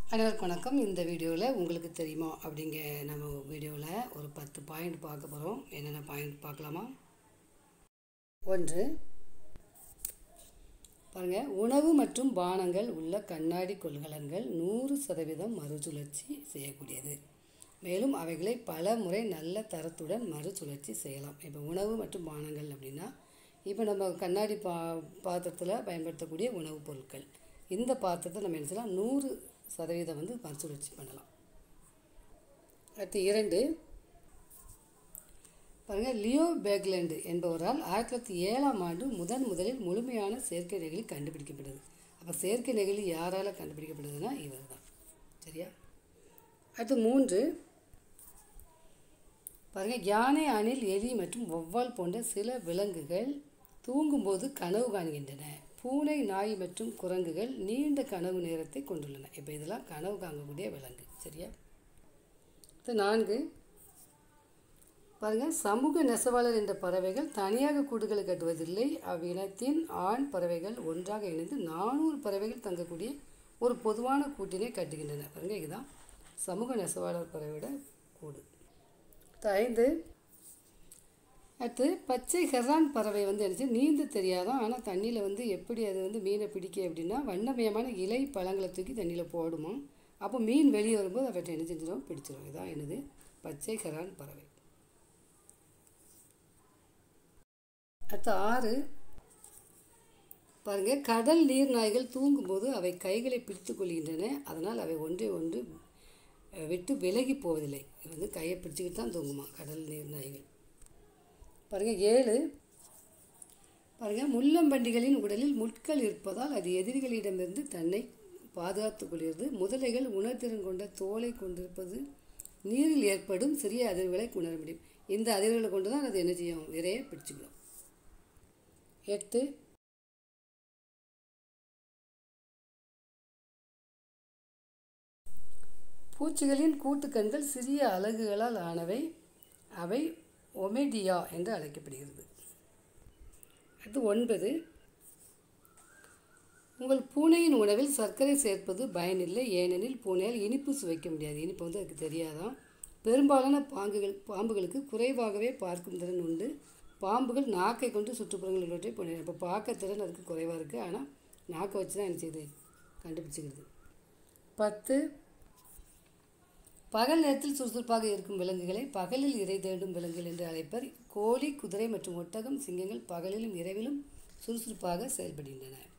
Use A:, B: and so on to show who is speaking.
A: அனைவருக்கும் வணக்கம் இந்த வீடியோவில் உங்களுக்கு தெரியுமா அப்படிங்கிற நம்ம வீடியோவில் ஒரு பத்து பாயிண்ட் பார்க்க போகிறோம் என்னென்ன பாயிண்ட் பார்க்கலாமா ஒன்று பாருங்கள் உணவு மற்றும் பானங்கள் உள்ள கண்ணாடி கொள்கலன்கள் நூறு சதவீதம் மறுசுழற்சி செய்யக்கூடியது மேலும் அவைகளை பல முறை நல்ல தரத்துடன் மறுசுழற்சி செய்யலாம் இப்போ உணவு மற்றும் பானங்கள் அப்படின்னா இப்போ நம்ம கண்ணாடி பா பாத்திரத்தில் பயன்படுத்தக்கூடிய உணவுப் பொருட்கள் இந்த பாத்திரத்தை நம்ம என்ன செய்யலாம் நூறு சதவீதம் வந்து மறுசுழற்சி பண்ணலாம் அடுத்து இரண்டு பாருங்கள் லியோ பேக்லேண்டு என்பவரால் ஆயிரத்தி தொள்ளாயிரத்தி ஏழாம் ஆண்டு முதன் முதலில் முழுமையான செயற்கை நெகிழி கண்டுபிடிக்கப்பட்டது அப்போ செயற்கை நெகிழி யாரால் கண்டுபிடிக்கப்படுதுன்னா இவர் தான் சரியா அடுத்து மூன்று பாருங்கள் யானை அணில் எலி மற்றும் வௌவால் போன்ற சில விலங்குகள் தூங்கும்போது கனவு காண்கின்றன பூனை நாய் மற்றும் குரங்குகள் நீண்ட கனவு நேரத்தை கொண்டுள்ளன இப்போ இதெல்லாம் கனவு காங்கக்கூடிய விலங்கு சரியா அடுத்து நான்கு பாருங்கள் சமூக நெசவாளர் என்ற பறவைகள் தனியாக கூடுகளை கட்டுவதில்லை அவ்வினத்தின் ஆண் பறவைகள் ஒன்றாக இணைந்து நானூறு பறவைகள் தங்கக்கூடிய ஒரு பொதுவான கூட்டினை கட்டுகின்றன பாருங்கள் இதுதான் சமூக நெசவாளர் பறவையோட கூடு ஐந்து அடுத்து பச்சை ஹெரான் பறவை வந்து என்ன நீந்த தெரியாதான் ஆனால் தண்ணியில் வந்து எப்படி அது வந்து மீனை பிடிக்க அப்படின்னா வண்ணமயமான இலை பழங்களை தூக்கி தண்ணியில் போடுமா அப்போ மீன் வெளியே வரும்போது அவற்றை என்ன செஞ்சிடும் பிடிச்சிடும் இதான் என்னது பச்சை ஹெரான் பறவை அடுத்து ஆறு பாருங்கள் கடல் நீர் நாய்கள் தூங்கும்போது அவை கைகளை பிடித்து கொள்கின்றன அதனால் அவை ஒன்றை ஒன்று விட்டு விலகி போவதில்லை இது வந்து கையை பிடிச்சிக்கிட்டு தான் தூங்குமா கடல் நீர் நாய்கள் பாருங்கள் ஏழு பாருங்கள் முள்ளம்பண்டிகளின் உடலில் முட்கள் இருப்பதால் அது எதிரிகளிடமிருந்து தன்னை பாதுகாத்துக் கொள்கிறது முதலைகள் உணர்திறன் கொண்ட தோலை கொண்டிருப்பது நீரில் ஏற்படும் சிறிய அதிர்வுகளை உணர முடியும் இந்த அதிர்வுகளை கொண்டு தான் அது என்ன செய்யும் நிறைய பிடிச்சிக்கணும் எட்டு பூச்சிகளின் கூட்டுக்கண்கள் சிறிய அலகுகளால் ஆனவை அவை ஒமெடியா என்று அழைக்கப்படுகிறது அடுத்து ஒன்பது உங்கள் பூனையின் உணவில் சர்க்கரை சேர்ப்பது பயனில்லை ஏனெனில் பூனையால் இனிப்பு சுவைக்க முடியாது இனிப்பு வந்து அதுக்கு தெரியாதான் பெரும்பாலான பாங்குகள் பாம்புகளுக்கு குறைவாகவே பார்க்கும் திறன் உண்டு பாம்புகள் நாக்கை கொண்டு சுற்றுப்புறங்கள் உள்ளவற்றை பூனை இப்போ பார்க்க திறன் அதுக்கு குறைவாக இருக்குது ஆனால் நாக்கை வச்சு தான் என்ன செய்யுது கண்டுபிடிச்சிக்கிறது பத்து பகல் நேரத்தில் சுறுசுறுப்பாக இருக்கும் விலங்குகளை பகலில் இறை தேடும் விலங்குகள் என்று அழைப்பர் கோழி குதிரை மற்றும் ஒட்டகம் சிங்கங்கள் பகலிலும் இரவிலும் சுறுசுறுப்பாக செயல்படுகின்றன